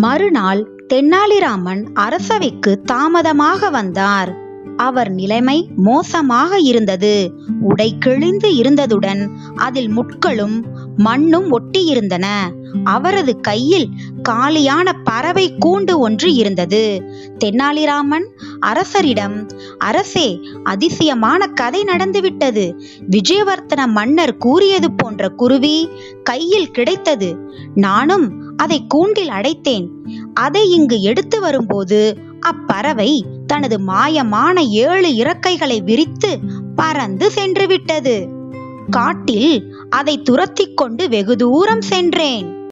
மறுநாள் தென்னாலிராமன் அரசவைக்கு தாமதமாக வந்தார் அவர் நிலைமை மோசமாக இருந்தது உடை கிழிந்து இருந்ததுடன் அதில் முட்களும் மண்ணும் ஒட்டியிருந்தன அவரது கையில் காலியான பறவை கூண்டு ஒன்று இருந்தது தென்னாலிராமன் அரசரிடம் அரசே அதிசயமான கதை நடந்துவிட்டது விஜயவர்த்தன மன்னர் கூறியது போன்ற குருவி கையில் கிடைத்தது நானும் அதை கூண்டில் அடைத்தேன் அதை இங்கு எடுத்து வரும்போது அப்பறவை தனது மாயமான ஏழு இறக்கைகளை விரித்து பறந்து சென்று விட்டது காட்டில் அதை துரத்திக் கொண்டு வெகு தூரம் சென்றேன்